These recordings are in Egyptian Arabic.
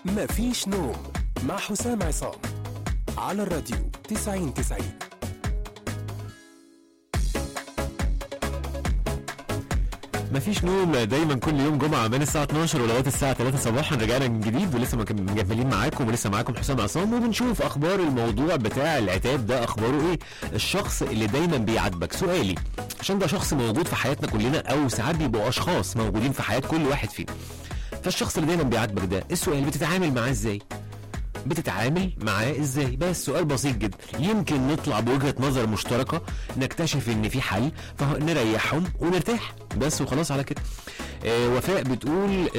مفيش نوم مع حسام عصام على الراديو 90 90 مفيش نوم دايما كل يوم جمعه من الساعه 12 ولغايه الساعه 3 صباحا رجعنا من جديد ولسه مك- مكملين معاكم ولسه معاكم حسام عصام وبنشوف اخبار الموضوع بتاع العتاب ده اخباره ايه الشخص اللي دايما بيعاتبك سؤالي عشان ده شخص موجود في حياتنا كلنا او ساعات بيبقوا اشخاص موجودين في حياه كل واحد فينا فالشخص اللي دايما بيعاتبك ده السؤال بتتعامل معاه ازاي بتتعامل معاه ازاي بس سؤال بسيط جدا يمكن نطلع بوجهة نظر مشتركة نكتشف ان في حل فنريحهم ونرتاح بس وخلاص على كده آه وفاء بتقول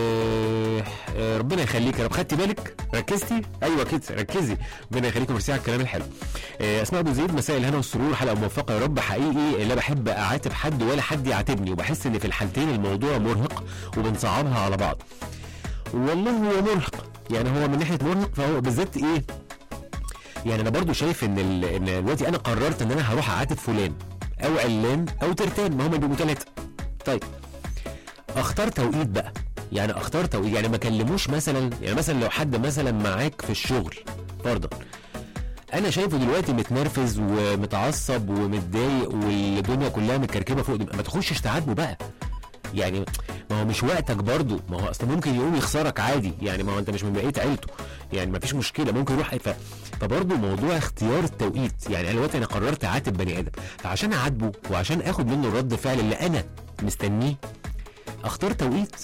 آه آه ربنا يخليك يا رب خدتي بالك ركزتي ايوه كده ركزي ربنا يخليك وميرسي على الكلام الحلو آه اسماء ابو زيد مساء الهنا والسرور حلقه موفقه يا رب حقيقي لا بحب اعاتب حد ولا حد يعاتبني وبحس ان في الحالتين الموضوع مرهق وبنصعبها على بعض والله هو مرهق يعني هو من ناحيه مرهق فهو بالذات ايه يعني انا برضو شايف ان ال... ان دلوقتي انا قررت ان انا هروح اعاتب فلان او علان او ترتان ما هم بيبقوا ثلاثه طيب اختار توقيت بقى يعني اختار توقيت يعني ما كلموش مثلا يعني مثلا لو حد مثلا معاك في الشغل فرضا انا شايفه دلوقتي متنرفز ومتعصب ومتضايق والدنيا كلها متكركبه فوق دماغه. ما تخشش تعاتبه بقى يعني ما هو مش وقتك برضه ما هو اصل ممكن يقوم يخسرك عادي يعني ما هو انت مش من بقيه عيلته يعني ما فيش مشكله ممكن يروح ف... فبرضه موضوع اختيار التوقيت يعني انا دلوقتي انا قررت اعاتب بني ادم فعشان اعاتبه وعشان اخد منه رد فعل اللي انا مستنيه اختار توقيت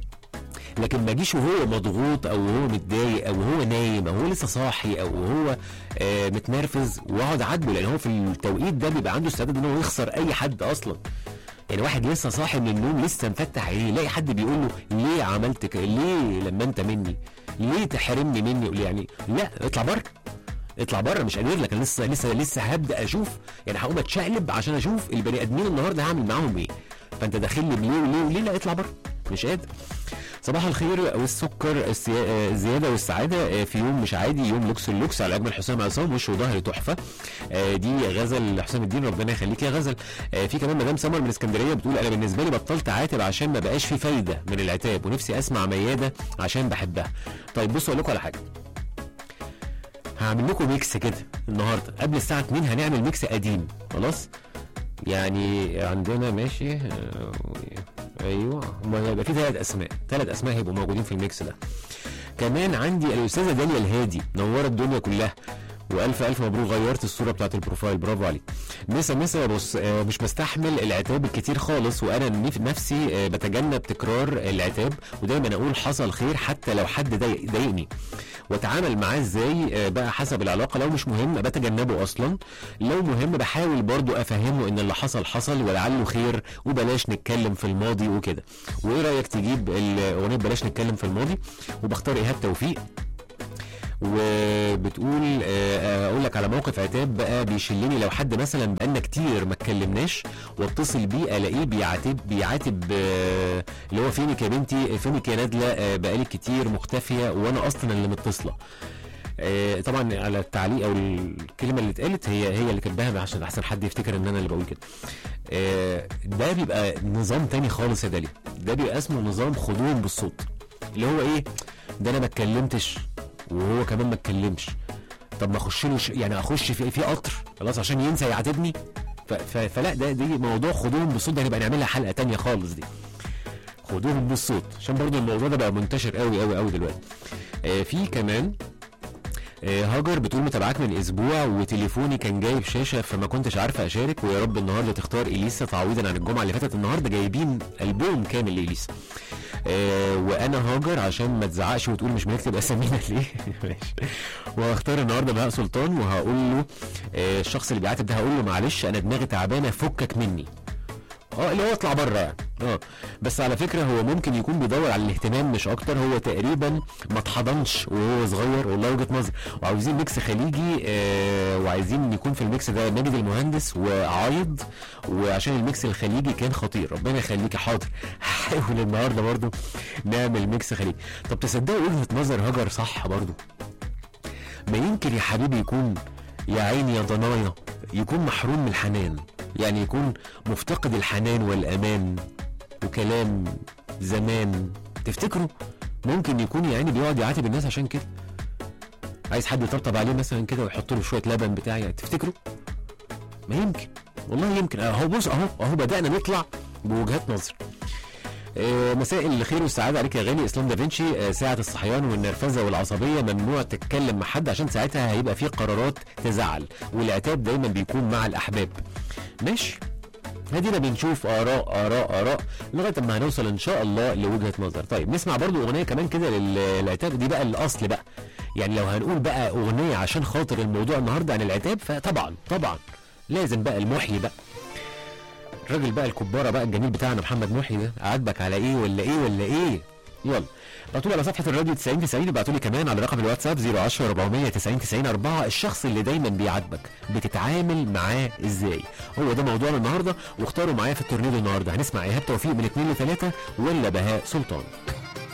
لكن ما اجيش وهو مضغوط او وهو متضايق او وهو نايم او هو لسه صاحي او وهو آه متنرفز واقعد اعاتبه لان هو في التوقيت ده بيبقى عنده استعداد ان هو يخسر اي حد اصلا يعني واحد لسه صاحي من النوم لسه مفتح عينيه يلاقي حد بيقول له ليه عملت كده ليه لما انت مني ليه تحرمني مني يقول يعني لا اطلع بره اطلع بره مش قادر لك انا لسه لسه لسه هبدا اشوف يعني هقوم اتشقلب عشان اشوف البني ادمين النهارده هعمل معاهم ايه فانت داخل لي بليه وليه وليه لا اطلع بره مش قادر صباح الخير والسكر السيا- آه، الزياده والسعاده آه، في يوم مش عادي يوم لوكس اللوكس على اجمل حسام عصام وش وظهر تحفه آه، دي غزل حسام الدين ربنا يخليك يا غزل آه، في كمان مدام سمر من اسكندريه بتقول انا بالنسبه لي بطلت عاتب عشان ما بقاش في فايده من العتاب ونفسي اسمع مياده عشان بحبها طيب بصوا اقول لكم على حاجه هعمل لكم ميكس كده النهارده قبل الساعه 2 هنعمل ميكس قديم خلاص يعني عندنا ماشي آه، ايوه هما هيبقى في ثلاث اسماء ثلاث اسماء هيبقوا موجودين في الميكس ده كمان عندي الاستاذه داليا الهادي نورت الدنيا كلها والف الف مبروك غيرت الصوره بتاعت البروفايل برافو عليك مسا مسا بص آه، مش بستحمل العتاب الكتير خالص وانا نف- نفسي آه، بتجنب تكرار العتاب ودايما اقول حصل خير حتى لو حد ضايق- ضايقني واتعامل معاه ازاي آه، بقى حسب العلاقه لو مش مهم بتجنبه اصلا لو مهم بحاول برضو افهمه ان اللي حصل حصل ولعله خير وبلاش نتكلم في الماضي وكده وايه رايك تجيب الاغنيه بلاش نتكلم في الماضي وبختار ايهاب توفيق وبتقول آه، اقول لك على موقف عتاب بقى بيشلني لو حد مثلا بقالنا كتير ما اتكلمناش واتصل بيه الاقيه بيعاتب بيعاتب آه، اللي هو فينك يا بنتي فينك يا نادله آه، بقالي كتير مختفيه وانا اصلا اللي متصله آه، طبعا على التعليق او الكلمه اللي اتقالت هي هي اللي كاتباها عشان احسن حد يفتكر ان انا اللي بقول كده آه، ده بيبقى نظام تاني خالص يا داليا ده بيبقى اسمه نظام خضوع بالصوت اللي هو ايه ده انا ما اتكلمتش وهو كمان ما اتكلمش طب ما اخش له ش- يعني اخش في في قطر خلاص عشان ينسى يعاتبني ف- ف- فلا ده دي موضوع خضوع بالصوت ده هنبقى نعملها حلقه تانية خالص دي خضوع بالصوت عشان برضو الموضوع ده بقى منتشر قوي قوي قوي دلوقتي آه في كمان آه، هاجر بتقول متابعاك من اسبوع وتليفوني كان جايب شاشه فما كنتش عارفه اشارك ويا رب النهارده تختار اليسا تعويضا عن الجمعه اللي فاتت النهارده جايبين البوم كامل لاليسا آه وانا هاجر عشان ما تزعقش وتقول مش بنكتب اسامينا ليه ماشي وهختار النهارده بهاء سلطان وهقول له آه الشخص اللي بيعاتب ده هقول له معلش انا دماغي تعبانه فكك مني اه اللي هو اطلع بره يعني اه بس على فكره هو ممكن يكون بيدور على الاهتمام مش اكتر هو تقريبا ما اتحضنش وهو صغير والله وجهه نظر وعاوزين ميكس خليجي آه وعايزين يكون في الميكس ده ماجد المهندس وعايض وعشان الميكس الخليجي كان خطير ربنا يخليك حاضر هحاول النهارده برضو نعمل ميكس خليجي طب تصدقوا وجهه نظر هاجر صح برضو ما يمكن يا حبيبي يكون يا عيني يا ضنايا يكون محروم من الحنان يعني يكون مفتقد الحنان والأمان وكلام زمان تفتكروا ممكن يكون يعني بيقعد يعاتب الناس عشان كده عايز حد يطبطب عليه مثلا كده ويحط له شويه لبن بتاع يعني تفتكروا ما يمكن والله يمكن اهو بص اهو اهو بدانا نطلع بوجهات نظر آه، مساء الخير والسعاده عليك يا غالي اسلام دافنشي آه، ساعه الصحيان والنرفزه والعصبيه ممنوع تتكلم مع حد عشان ساعتها هيبقى في قرارات تزعل والعتاب دايما بيكون مع الاحباب ماشي ادينا بنشوف اراء اراء اراء لغايه ما هنوصل ان شاء الله لوجهه نظر طيب نسمع برضو اغنيه كمان كده لل- للعتاب دي بقى الاصل بقى يعني لو هنقول بقى اغنيه عشان خاطر الموضوع النهارده عن العتاب فطبعا طبعا لازم بقى المحيي بقى الراجل بقى الكبارة بقى الجميل بتاعنا محمد محي ده عاجبك على ايه ولا ايه ولا ايه يلا ابعتوا لي على صفحه الراديو 90 90 ابعتوا لي كمان على رقم الواتساب 010 490 90 4 الشخص اللي دايما بيعاتبك بتتعامل معاه ازاي هو ده موضوعنا النهارده واختاروا معايا في التورنيدو النهارده هنسمع ايهاب توفيق من 2 ل 3 ولا بهاء سلطان